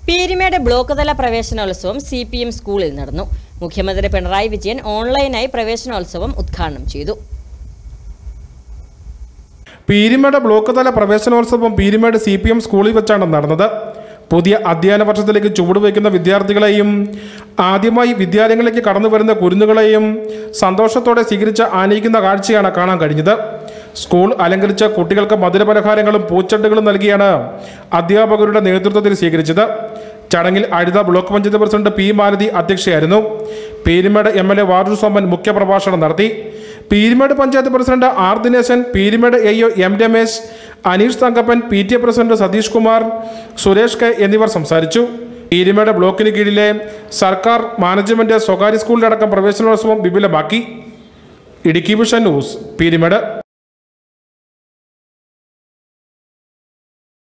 Peermade block തല പ്രവേശനോത്സവം C P M സ്കൂളിൽ നടന്നു മുഖ്യമന്ത്രി പിണറായി വിജയൻ ഓൺലൈനായി പ്രവേശനോത്സവം ഉദ്ഘാടനം ചെയ്തു പീരിമേട് ബ്ലോക്ക് തല പ്രവേശനോത്സവം പീരിമേട് സി പി എം സ്കൂളിൽ വെച്ചാണ് നടന്നത് പുതിയ അധ്യയന വർഷത്തിലേക്ക് ചുവടുവയ്ക്കുന്ന വിദ്യാർത്ഥികളെയും ആദ്യമായി വിദ്യാലയങ്ങളിലേക്ക് കടന്നു വരുന്ന കുരുന്നുകളെയും സന്തോഷത്തോടെ സ്വീകരിച്ച് ആനയിക്കുന്ന കാഴ്ചയാണ് കാണാൻ കഴിഞ്ഞത് സ്കൂൾ അലങ്കരിച്ച കുട്ടികൾക്ക് മധുരപലഹാരങ്ങളും പൂച്ചെണ്ടുകളും നൽകിയാണ് അധ്യാപകരുടെ നേതൃത്വത്തിൽ സ്വീകരിച്ചത് ചടങ്ങിൽ Azhutha block panchayat president P Malathi അധ്യക്ഷയായിരുന്നു പീരിമേട് എം എൽ എ വാർഡു സോമൻ മുഖ്യപ്രഭാഷണം നടത്തി Peermade panchayat president R Dineshan Peermade A O M Ramesh Aneesh Thankappan P T A president Satheesh Kumar Suresh K എന്നിവർ സംസാരിച്ചു പീരിമേട് ബ്ലോക്കിന് കീഴിലെ സർക്കാർ മാനേജ്മെന്റ് സ്വകാര്യ സ്കൂളിലടക്കം പ്രവേശനോത്സവം വിപുലമാക്കി ഇടുക്കി വിഷൻ ന്യൂസ് പീരിമേട്